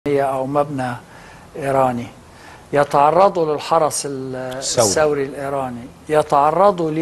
أو مبنى إيراني يتعرضوا للحرس ال- الثوري. الثوري الإيراني يتعرضوا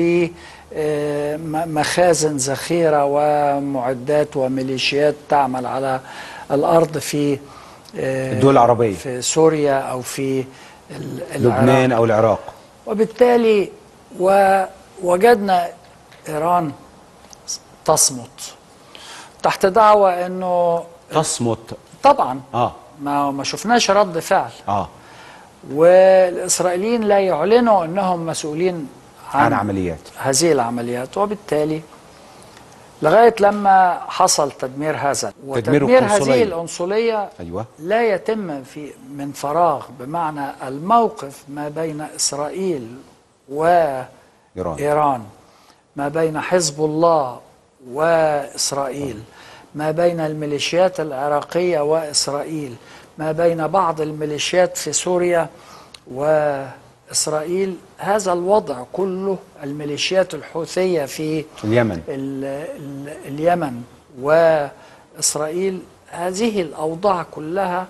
لمخازن ذخيرة ومعدات وميليشيات تعمل على الأرض في آه، الدول العربية. في سوريا أو في ال- العراق. لبنان او العراق وبالتالي ووجدنا إيران تصمت تحت دعوة أنه تصمت طبعا اه ما ما شفناش رد فعل اه والإسرائيليين لا يعلنوا أنهم مسؤولين عن, عن عمليات هذه العمليات وبالتالي لغاية لما حصل تدمير هذا تدمير وتدمير القنصلية. هذه العنصرية ايوه لا يتم في من فراغ بمعنى الموقف ما بين إسرائيل وإيران ايران ما بين حزب الله وإسرائيل ما بين الميليشيات العراقية وإسرائيل ما بين بعض الميليشيات في سوريا وإسرائيل هذا الوضع كله الميليشيات الحوثية في اليمن ال ال اليمن وإسرائيل هذه الأوضاع كلها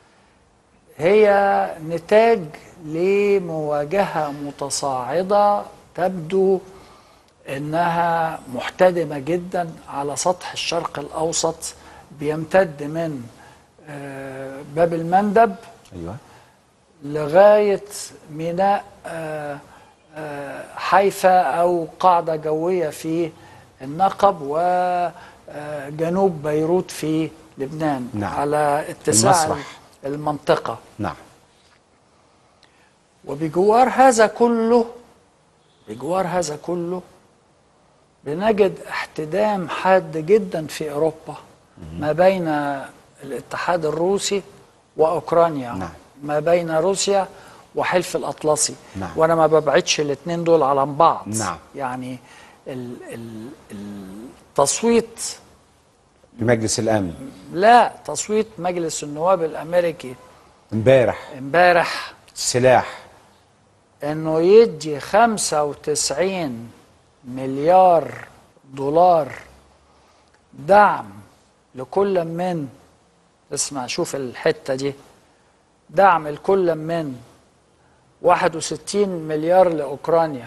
هي نتاج لمواجهة متصاعدة تبدو انها محتدمه جدا على سطح الشرق الاوسط بيمتد من آه، باب المندب ايوه لغايه ميناء آه، آه، حيفا او قاعده جويه في النقب وجنوب بيروت في لبنان نعم. على اتساع المسرح. المنطقه نعم وبجوار هذا كله بجوار هذا كله بنجد احتدام حاد جدا في اوروبا ما بين الاتحاد الروسي واوكرانيا نعم. ما بين روسيا وحلف الاطلسي نعم. وانا ما ببعدش الاثنين دول على بعض نعم. يعني ال- ال- التصويت بمجلس الامن لا تصويت مجلس النواب الامريكي امبارح امبارح السلاح انه يدي 95 مليار دولار دعم لكل من اسمع شوف الحتة دي دعم لكل من 61 مليار لأوكرانيا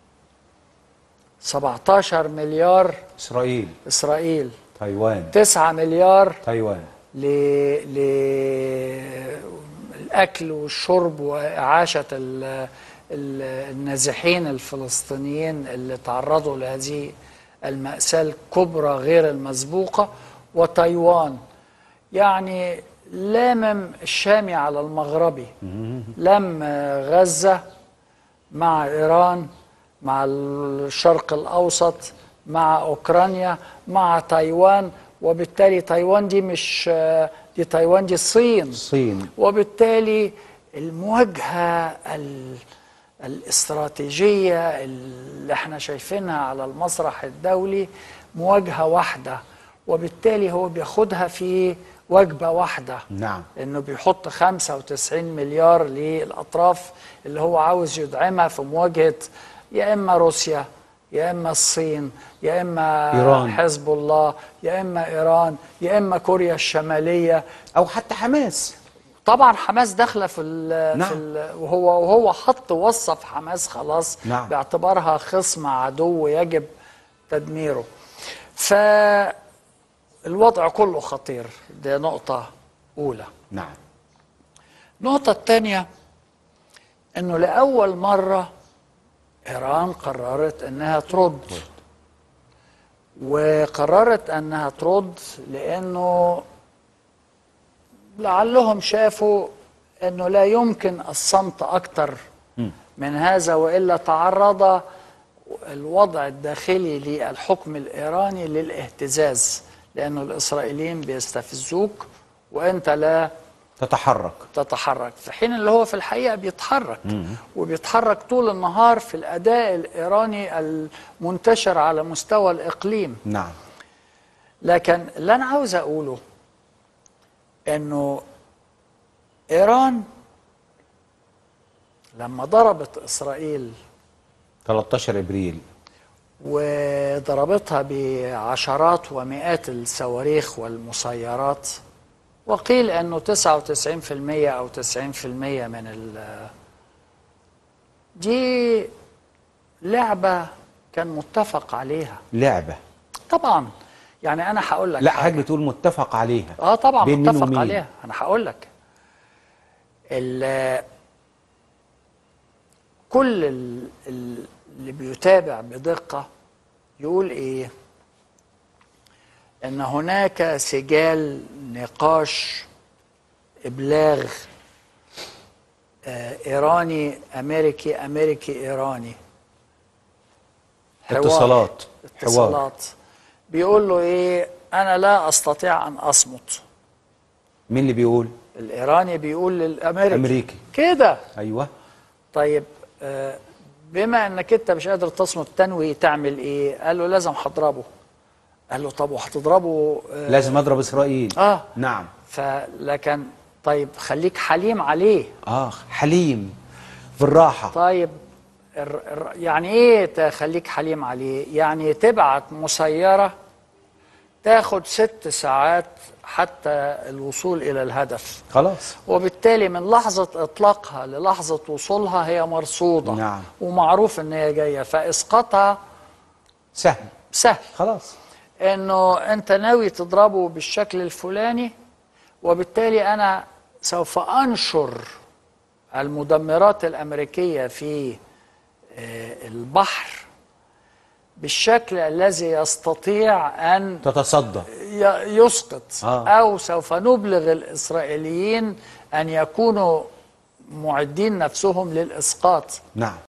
17 مليار اسرائيل إسرائيل تايوان 9 مليار تايوان ل... ل... الأكل والشرب وإعاشة ال... ال... النازحين الفلسطينيين اللي تعرضوا لهذه المأساة الكبرى غير المسبوقة وتايوان يعني لامم الشامي على المغربي لم غزة مع إيران مع الشرق الأوسط مع أوكرانيا مع تايوان وبالتالي تايوان دي مش دي تايوان دي الصين الصين وبالتالي المواجهة ال- الاستراتيجية اللي احنا شايفينها على المسرح الدولي مواجهة واحدة وبالتالي هو بياخدها في وجبة واحدة نعم انه بيحط 95 مليار للاطراف اللي هو عاوز يدعمها في مواجهه يا اما روسيا يا اما الصين يا اما إيران. حزب الله يا اما ايران يا اما كوريا الشماليه او حتى حماس طبعا حماس داخله في ال نعم. في ال وهو وهو حط وصف حماس خلاص نعم. باعتبارها خصم عدو يجب تدميره ف الوضع كله خطير دي نقطه اولى نعم النقطة الثانية انه لأول مرة ايران قررت انها ترد وقررت انها ترد لانه لعلهم شافوا انه لا يمكن الصمت اكتر من هذا والا تعرض الوضع الداخلي للحكم الايراني للاهتزاز لانه الاسرائيليين بيستفزوك وانت لا تتحرك تتحرك في حين اللي هو في الحقيقة بيتحرك وبيتحرك طول النهار في الأداء الإيراني المنتشر على مستوى الإقليم نعم لكن اللي أنا عاوز أقوله أنه إيران لما ضربت إسرائيل 13 ابريل وضربتها بعشرات ومئات الصواريخ والمسيرات وقيل انه 99% او 90% من ال دي لعبة كان متفق عليها لعبة طبعا يعني انا هقول لك لا حاجة. حضرتك بتقول متفق عليها اه طبعا بين مين متفق ومين؟ عليها انا هقول لك ال- كل ال- ال- اللي بيتابع بدقة يقول ايه ان هناك سجال نقاش ابلاغ آه، ايراني امريكي امريكي ايراني حوار. اتصالات حوار اتصالات بيقول له ايه انا لا استطيع ان اصمت مين اللي بيقول الايراني بيقول للامريكي أمريكي. كده ايوه طيب آه، بما انك انت مش قادر تصمت تنوي تعمل ايه قال له لازم هضربه قال له طب وهتضربه آه، لازم اضرب اسرائيل اه نعم فلكن طيب خليك حليم عليه اه حليم بالراحة طيب الر- الر- يعني ايه تخليك حليم عليه يعني تبعت مسيرة تاخد ست ساعات حتى الوصول الى الهدف خلاص وبالتالي من لحظة إطلاقها للحظة وصولها هي مرصودة نعم. ومعروف إن هي جاية فإسقاطها سهل سهل خلاص إنه أنت ناوي تضربه بالشكل الفلاني وبالتالي أنا سوف أنشر المدمرات الأمريكية في آه، البحر بالشكل الذي يستطيع أن تتصدى ي- يسقط آه. أو سوف نبلغ الإسرائيليين أن يكونوا معدين نفسهم للإسقاط نعم